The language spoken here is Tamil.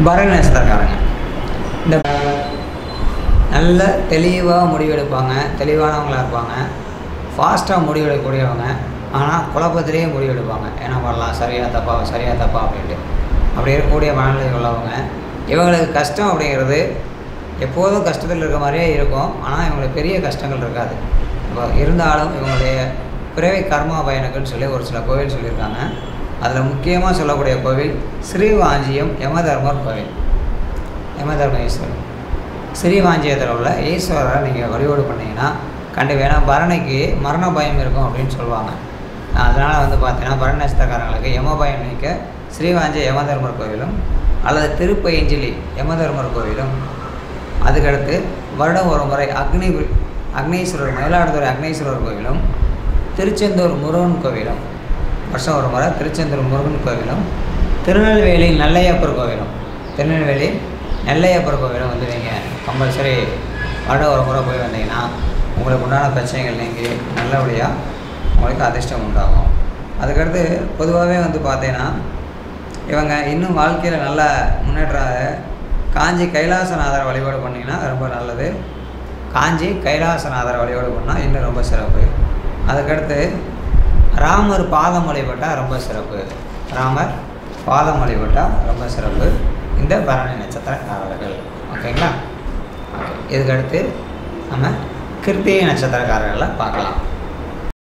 பரணி நட்சத்திரக்காரங்க இந்த நல்ல தெளிவாக முடிவெடுப்பாங்க தெளிவானவங்களாக இருப்பாங்க ஃபாஸ்ட்டாக முடிவெடுக்கக்கூடியவங்க ஆனால் குழப்பத்திலேயே முடிவெடுப்பாங்க என்ன பண்ணலாம் சரியாக தப்பா சரியாக தப்பா அப்படின்ட்டு அப்படி இருக்கக்கூடிய மனநிலை உள்ளவங்க இவங்களுக்கு கஷ்டம் அப்படிங்கிறது எப்போதும் கஷ்டத்தில் இருக்க மாதிரியே இருக்கும் ஆனால் இவங்களுக்கு பெரிய கஷ்டங்கள் இருக்காது இப்போ இருந்தாலும் இவங்களுடைய பிறவி கர்மா பயனுக்குன்னு சொல்லி ஒரு சில கோவில் சொல்லியிருக்காங்க அதில் முக்கியமாக சொல்லக்கூடிய கோவில் ஸ்ரீவாஞ்சியம் யமதர்மர் கோவில் யமதர்ம ஈஸ்வரர் ஸ்ரீவாஞ்சியத்தில் உள்ள ஈஸ்வரரை நீங்கள் வழிபாடு பண்ணீங்கன்னா கண்டு வேணால் பரணிக்கு மரண பயம் இருக்கும் அப்படின்னு சொல்லுவாங்க அதனால் வந்து பார்த்தீங்கன்னா பரண நட்சத்திரக்காரங்களுக்கு யம பயம் நீக்க ஸ்ரீவாஞ்சி யமதர்மர் கோவிலும் அல்லது திருப்பயஞ்சிலி யமதர்மர் கோவிலும் அதுக்கடுத்து வருடம் ஒரு முறை அக்னி அக்னீஸ்வரர் மயிலாடுதுறை அக்னீஸ்வரர் கோவிலும் திருச்செந்தூர் முருகன் கோவிலும் வருஷம் ஒரு முறை திருச்செந்தூர் முருகன் கோவிலும் திருநெல்வேலி நெல்லையப்பர் கோவிலும் திருநெல்வேலி நெல்லையப்பர் கோவிலும் வந்து நீங்கள் கம்பல்சரி வருடம் ஒரு முறை போய் வந்தீங்கன்னா உங்களுக்கு உண்டான பிரச்சனைகள் நீங்கி நல்லபடியாக உங்களுக்கு அதிர்ஷ்டம் உண்டாகும் அதுக்கடுத்து பொதுவாகவே வந்து பார்த்தீங்கன்னா இவங்க இன்னும் வாழ்க்கையில் நல்ல முன்னேற்றம் காஞ்சி கைலாசநாதரை வழிபாடு பண்ணிங்கன்னா ரொம்ப நல்லது காஞ்சி கைலாசநாதரை வழிபாடு பண்ணால் இன்னும் ரொம்ப சிறப்பு அதுக்கடுத்து ராமர் பாதம் வழிபட்டால் ரொம்ப சிறப்பு ராமர் பாதம் வழிபட்டால் ரொம்ப சிறப்பு இந்த பரணி நட்சத்திரக்காரர்கள் ஓகேங்களா ஓகே இதுக்கடுத்து நம்ம கிருத்திகை நட்சத்திரக்காரர்களை பார்க்கலாம்